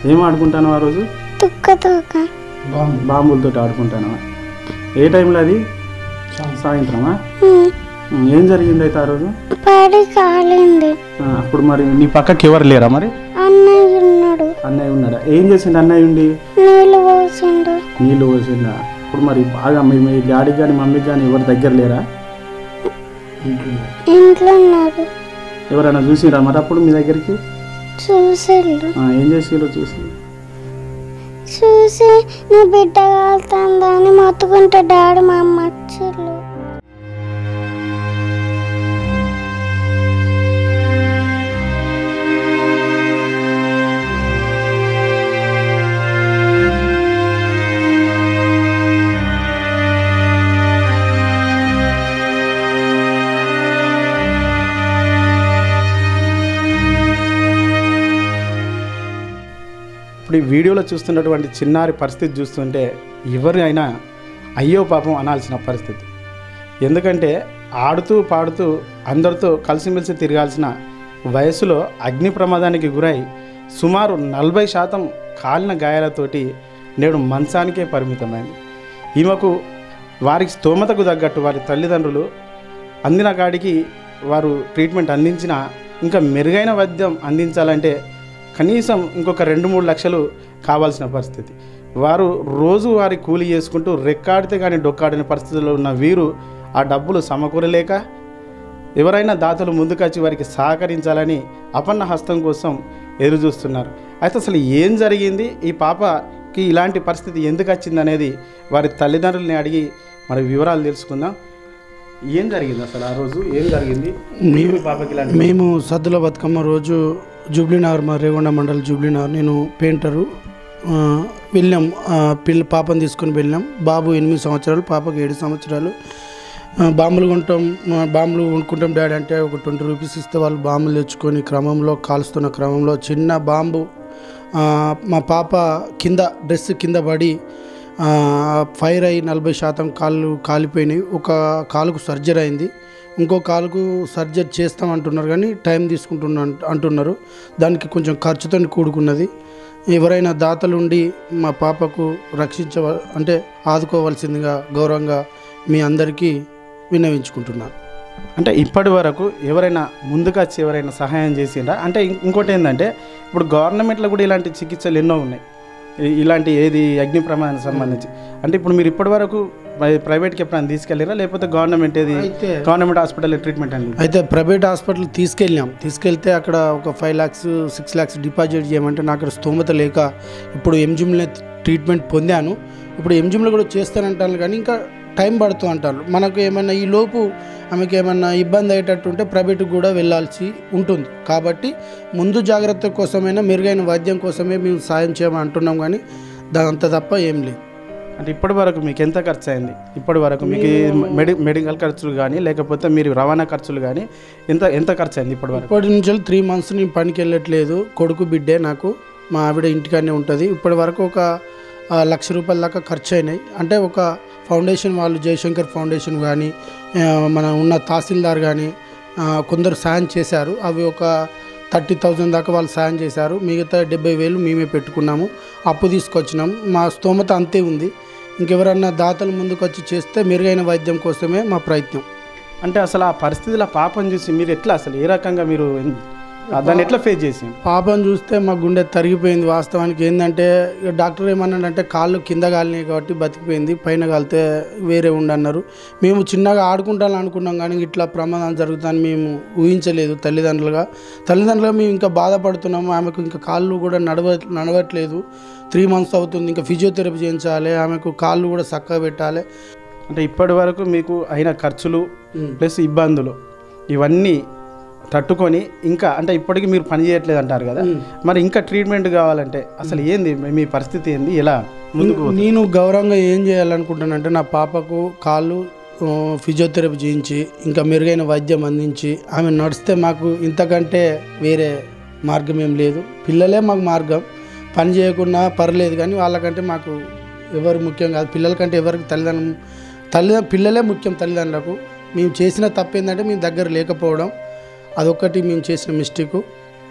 ఏం ఆడుకుంటాను ఆ రోజు తుక్క తుక్క బాంబులతో ఆడుకుంటాను ఏ టైంలో అది సాయంత్రమా ఉమ్, ఉమ్, ఏం జరిగింది అయితే ఆ రోజు పడి కాలింది ఆ, అప్పుడు మరి నీ పక్కకి ఎవరు లేరా మరి అన్నయ్య ఉన్నాడు అన్నయ్య ఉన్నాడా ఏం చేసిండు అన్నయ్య ఉండి నీళ్ళు పోసిండు నీళ్ళు పోసిందా ఇప్పుడు మరి బాగా మీ మీ డాడీకి కానీ మమ్మీకి కానీ ఎవరి దగ్గర లేరా ఇంట్లో ఉన్నారు ఎవరైనా చూసిరా మరి అప్పుడు మీ దగ్గరికి చూసిళ్ళు ఆ, ఏం చేసిరో చూసి చూసి నా బిడ్డ కాలుతుందని మొత్తుకుంటే డాడీ మా అమ్మ వచ్చిళ్ళు ఇప్పుడు ఈ వీడియోలో చూస్తున్నటువంటి చిన్నారి పరిస్థితి చూస్తుంటే ఎవరైనా అయ్యో పాపం అనాల్సిన పరిస్థితి ఎందుకంటే ఆడుతూ పాడుతూ అందరితో కలిసిమెలిసి తిరగాల్సిన వయసులో అగ్ని ప్రమాదానికి గురై సుమారు నలభై శాతం కాలిన గాయాలతోటి నేడు మంచానికే పరిమితమైంది ఈమెకు వారికి స్తోమతకు తగ్గట్టు వారి తల్లిదండ్రులు అందిన కాడికి వారు ట్రీట్మెంట్ అందించిన ఇంకా మెరుగైన వైద్యం అందించాలంటే కనీసం ఇంకొక రెండు మూడు లక్షలు కావాల్సిన పరిస్థితి వారు రోజు వారి కూలి చేసుకుంటూ రెక్కాడితే కానీ డొక్కాడిన పరిస్థితుల్లో ఉన్న వీరు ఆ డబ్బులు సమకూరలేక ఎవరైనా దాతలు ముందుకొచ్చి వారికి సహకరించాలని అపన్న హస్తం కోసం ఎదురు చూస్తున్నారు అయితే అసలు ఏం జరిగింది ఈ పాపకి ఇలాంటి పరిస్థితి ఎందుకు వచ్చింది అనేది వారి తల్లిదండ్రులని అడిగి మరి వివరాలు తెలుసుకుందాం ఏం జరిగింది అసలు ఆ రోజు ఏం జరిగింది మీ పాపకి ఇలాంటి మేము సద్దుల బతుకమ్మ రోజు జూబ్లీనగర్ మా రేగొండ మండల్ జూబ్లీనగర్ నేను పెయింటరు ఆ, వెళ్ళాం ఆ, పిల్ల పాపని తీసుకొని వెళ్ళాం బాబు ఎనిమిది సంవత్సరాలు పాపకి ఏడు సంవత్సరాలు ఆ, బాంబులు కొంటాం ఆ, బాంబులు కొనుక్కుంటాం డాడీ అంటే ఒక ట్వంటీ రూపీస్ ఇస్తే వాళ్ళు బాంబులు తెచ్చుకొని క్రమంలో కాలుస్తున్న క్రమంలో చిన్న బాంబు ఆ, మా పాప కింద డ్రెస్ కింద పడి ఆ, ఫైర్ అయ్యి నలభై శాతం కాళ్ళు కాలిపోయినాయి ఒక కాలుకు సర్జరీ అయింది ఇంకో కాలుకు సర్జరీ చేస్తాం అంటున్నారు కానీ టైం తీసుకుంటున్నా అంటున్నారు దానికి కొంచెం ఖర్చుతో కూడుకున్నది ఎవరైనా దాతలు ఉండి మా పాపకు రక్షించ అంటే ఆదుకోవాల్సిందిగా గౌరవంగా మీ అందరికీ విన్నవించుకుంటున్నాను అంటే ఇప్పటి వరకు ఎవరైనా ముందుకు వచ్చి ఎవరైనా సహాయం చేసిండ్రా అంటే ఇం- ఇంకోటి ఏంటంటే ఇప్పుడు గవర్నమెంట్లో కూడా ఇలాంటి చికిత్సలు ఎన్నో ఉన్నాయి ఇ- ఇలాంటి ఏది అగ్ని ప్రమాదానికి సంబంధించి అంటే ఇప్పుడు మీరు ఇప్పటి వరకు ప్ర- ప్రైవేట్కి ఎప్పుడైనా తీసుకెళ్ళారా లేకపోతే గవర్నమెంట్ ఏది అయితే గవర్నమెంట్ హాస్పిటల్ ట్రీట్మెంట్ అండి అయితే ప్రైవేట్ హాస్పిటల్ తీసుకెళ్ళాం తీసుకెళ్తే అక్కడ ఒక five lakhs six lakhs deposit చేయమంటే నాకు అక్కడ స్తోమత లేక ఇప్పుడు ఎంజిమ్లో ట్రీట్మెంట్ పొందాను ఇప్పుడు ఎంజిమ్లో కూడా చేస్తానంటాను కానీ ఇంకా టైం పడుతుంది అంటారు మనకు ఏమన్నా ఈ లోపు ఆమెకి ఏమన్నా ఇబ్బంది అయ్యేటట్టు ఉంటే ప్రైవేట్కి కూడా వెళ్ళాల్సి ఉంటుంది కాబట్టి ముందు జాగ్రత్త కోసమైనా మెరుగైన వైద్యం కోసమే మేము సాయం చేయమని అంటున్నాం కానీ దాంత తప్ప ఏం లేదు అంటే ఇప్పటి వరకు మీకు ఎంత ఖర్చు అయింది ఇప్పటి వరకు మీకు ఈ మెడి మెడికల్ ఖర్చులు కానీ లేకపోతే మీరు రవాణా ఖర్చులు కానీ ఎంత ఎంత ఖర్చు అయింది ఇప్పటి వరకు ఇప్పటి నుంచి త్రీ మంత్స్ నేను పనికి వెళ్ళట్లేదు కొడుకు బిడ్డే నాకు మా ఆవిడ ఇంటికాడనే ఉంటుంది ఇప్పటి వరకు ఒక ఆ, లక్ష రూపాయల దాకా ఖర్చు అయినాయి అంటే ఒక ఫౌండేషన్ వాళ్ళు జయశంకర్ ఫౌండేషన్ కానీ ఆ, మన ఉన్న తహసీల్దార్ కానీ ఆ, కొందరు సాయం చేశారు అవి ఒక థర్టీ థౌజండ్ దాకా వాళ్ళు సాయం చేశారు మిగతా డెబ్బై వేలు మేమే పెట్టుకున్నాము అప్పు తీసుకొచ్చినాం మా స్తోమత అంతే ఉంది ఇంకెవరన్నా దాతలు ముందుకు వచ్చి చేస్తే మెరుగైన వైద్యం కోసమే మా ప్రయత్నం అంటే అసలు ఆ పరిస్థితిలో పాపం చూసి మీరు ఎట్లా అసలు ఏ రకంగా మీరు ఆ, దాన్ని ఎట్లా ఫేస్ చేసి పాపం చూస్తే మా గుండె తరిగిపోయింది వాస్తవానికి ఏంటంటే ఇక డాక్టర్ ఏమన్నాడంటే కాళ్ళు కింద కాలినాయి కాబట్టి బతికిపోయింది పైన కాలితే వేరే ఉండన్నారు మేము చిన్నగా ఆడుకుంటాను అనుకున్నాం కానీ ఇట్లా ప్రమాదం జరుగుతుందని మేము ఊహించలేదు తల్లిదండ్రులుగా తల్లిదండ్రులుగా మేము ఇంకా బాధపడుతున్నాము ఆమెకు ఇంకా కాళ్ళు కూడా నడవ నడవట్లేదు త్రీ మంత్స్ అవుతుంది ఇంకా ఫిజియోథెరపీ చేయించాలి ఆమెకు కాళ్ళు కూడా చక్కగా పెట్టాలి అంటే ఇప్పటి వరకు మీకు అయిన ఖర్చులు ప్లస్ ఇబ్బందులు ఇవన్నీ తట్టుకొని ఇంకా అంటే ఇప్పటికీ మీరు పని చేయట్లేదు అంటారు కదా మరి ఇంకా ట్రీట్మెంట్ కావాలంటే అసలు ఏంది మీ పరిస్థితి ఏంది ఎలా ముందుకు నేను గౌరవంగా ఏం చేయాలనుకుంటానంటే నా పాపకు కాళ్ళు ఆ, ఫిజియోథెరపీ చేయించి ఇంకా మెరుగైన వైద్యం అందించి ఆమె నడిస్తే మాకు ఇంతకంటే వేరే మార్గం ఏం లేదు పిల్లలే మాకు మార్గం పని చేయకున్నా పర్లేదు కానీ వాళ్ళకంటే మాకు ఎవరు ముఖ్యం కాదు పిల్లల కంటే ఎవరికి తల్లిదండ్రులు తల్లి పిల్లలే ముఖ్యం తల్లిదండ్రులకు మేము చేసిన తప్పు ఏంటంటే మేము దగ్గర లేకపోవడం అదొక్కటి మేము చేసిన మిస్టేకు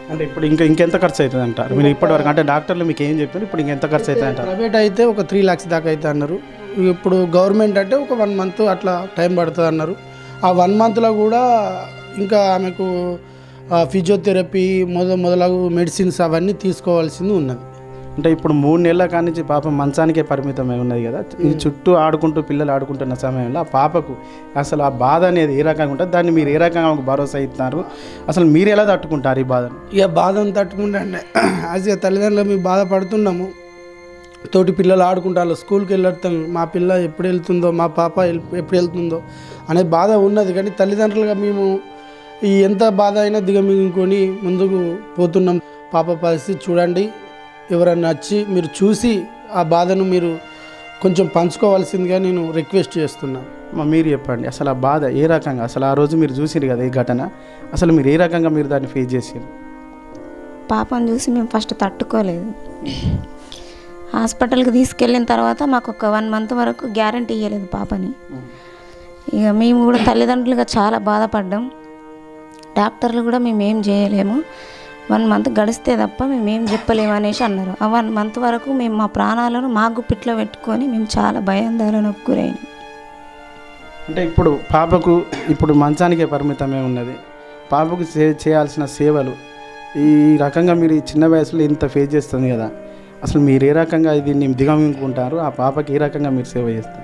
అంటే ఇప్పుడు ఇంకా ఇంకెంత ఖర్చు అవుతుంది అంటారు మీరు ఇప్పటివరకు అంటే డాక్టర్లు మీకు ఏం చెప్పారు ఇప్పుడు ఇంకెంత ఖర్చు అవుతుంది అంటారు ప్రైవేట్ అయితే ఒక త్రీ ల్యాక్స్ దాకా అయితే అన్నారు ఇప్పుడు గవర్నమెంట్ అంటే ఒక వన్ మంత్ అట్లా టైం పడుతుంది అన్నారు ఆ వన్ మంత్లో కూడా ఇంకా ఆమెకు ఫిజియోథెరపీ మొద మొదలగు మెడిసిన్స్ అవన్నీ తీసుకోవాల్సింది ఉన్నది అంటే ఇప్పుడు మూడు నెలల కాడి నుంచి పాప మంచానికే పరిమితమై ఉన్నది కదా ఈ చుట్టూ ఆడుకుంటూ పిల్లలు ఆడుకుంటున్న సమయంలో ఆ పాపకు అసలు ఆ బాధ అనేది ఏ రకంగా ఉంటుంది దాన్ని మీరు ఏ రకంగా ఒక భరోసా ఇస్తున్నారు అసలు మీరు ఎలా తట్టుకుంటారు ఈ బాధను ఇక బాధను తట్టుకుంటే యాజ్ ఏ తల్లిదండ్రులు మేము బాధపడుతున్నాము తోటి పిల్లలు ఆడుకుంటారు స్కూల్కి వెళ్ళొస్తాం మా పిల్ల ఎప్పుడు వెళ్తుందో మా పాప ఎల్- ఎప్పుడు వెళ్తుందో అనే బాధ ఉన్నది కానీ తల్లిదండ్రులుగా మేము ఈ ఎంత బాధ అయినా దిగమింగుకొని ముందుకు పోతున్నాం పాప పరిస్థితి చూడండి ఎవరన్నా వచ్చి మీరు చూసి ఆ బాధను మీరు కొంచెం పంచుకోవాల్సిందిగా నేను రిక్వెస్ట్ చేస్తున్నాను మా మీరు చెప్పండి అసలు ఆ బాధ ఏ రకంగా అసలు ఆ రోజు మీరు చూసిరు కదా ఈ ఘటన అసలు మీరు ఏ రకంగా మీరు దాన్ని ఫేస్ చేసారు పాపను చూసి మేము ఫస్ట్ తట్టుకోలేదు హాస్పిటల్కి తీసుకెళ్ళిన తర్వాత మాకు ఒక వన్ మంత్ వరకు గ్యారంటీ ఇవ్వలేదు పాపని ఇక మేము కూడా తల్లిదండ్రులుగా చాలా బాధపడ్డాం డాక్టర్లు కూడా మేము ఏం చేయలేము వన్ మంత్ గడిస్తే తప్ప మేము ఏం చెప్పలేము అనేసి అన్నారు ఆ వన్ మంత్ వరకు మేము మా ప్రాణాలను మా గుప్పిట్లో పెట్టుకొని మేము చాలా భయాందోళనకు గురైనాం అంటే ఇప్పుడు పాపకు ఇప్పుడు మంచానికే పరిమితమే ఉన్నది పాపకు చే చేయాల్సిన సేవలు ఈ రకంగా మీరు ఈ చిన్న వయసులో ఇంత ఫేస్ చేస్తుంది కదా అసలు మీరు ఏ రకంగా దీన్ని దిగమింగుకుంటారు ఆ పాపకి ఏ రకంగా మీరు సేవ చేస్తారు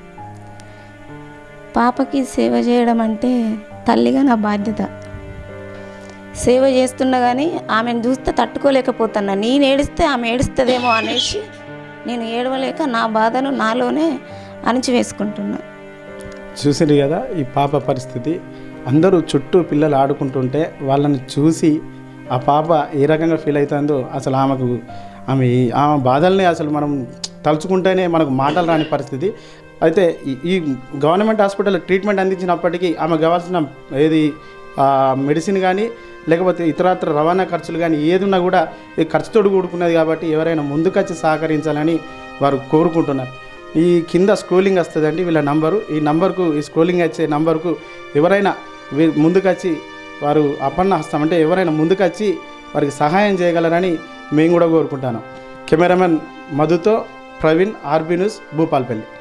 పాపకి సేవ చేయడం అంటే తల్లిగా నా బాధ్యత సేవ చేస్తున్నా కానీ ఆమెను చూస్తే తట్టుకోలేకపోతున్నా నేను ఏడిస్తే ఆమె ఏడుస్తుందేమో అనేసి నేను ఏడవలేక నా బాధను నాలోనే అణిచివేసుకుంటున్నా చూసిండ్రు కదా ఈ పాప పరిస్థితి అందరూ చుట్టూ పిల్లలు ఆడుకుంటుంటే వాళ్ళని చూసి ఆ పాప ఏ రకంగా ఫీల్ అవుతుందో అసలు ఆమెకు ఆమె ఆమె బాధల్ని అసలు మనం తలుచుకుంటేనే మనకు మాటలు రాని పరిస్థితి అయితే ఈ- ఈ గవర్నమెంట్ హాస్పిటల్ ట్రీట్మెంట్ అందించినప్పటికీ ఆమె కావాల్సిన ఏది ఆ, మెడిసిన్ కానీ లేకపోతే ఇతరత్ర రవాణా ఖర్చులు కానీ ఏది ఉన్నా కూడా ఈ ఖర్చుతోడు కూడుకున్నది కాబట్టి ఎవరైనా ముందుకొచ్చి సహకరించాలని వారు కోరుకుంటున్నారు ఈ కింద స్క్రోలింగ్ వస్తుందండి వీళ్ళ నంబరు ఈ నంబర్కు ఈ స్క్రోలింగ్ వచ్చే నంబర్కు ఎవరైనా వీ- ముందుకొచ్చి వారు అపన్న హస్తం అంటే ఎవరైనా ముందుకొచ్చి వారికి సహాయం చేయగలరని మేము కూడా కోరుకుంటాను కెమెరామెన్ మధుతో ప్రవీణ్ ఆర్బీ న్యూస్ భూపాల్పల్లి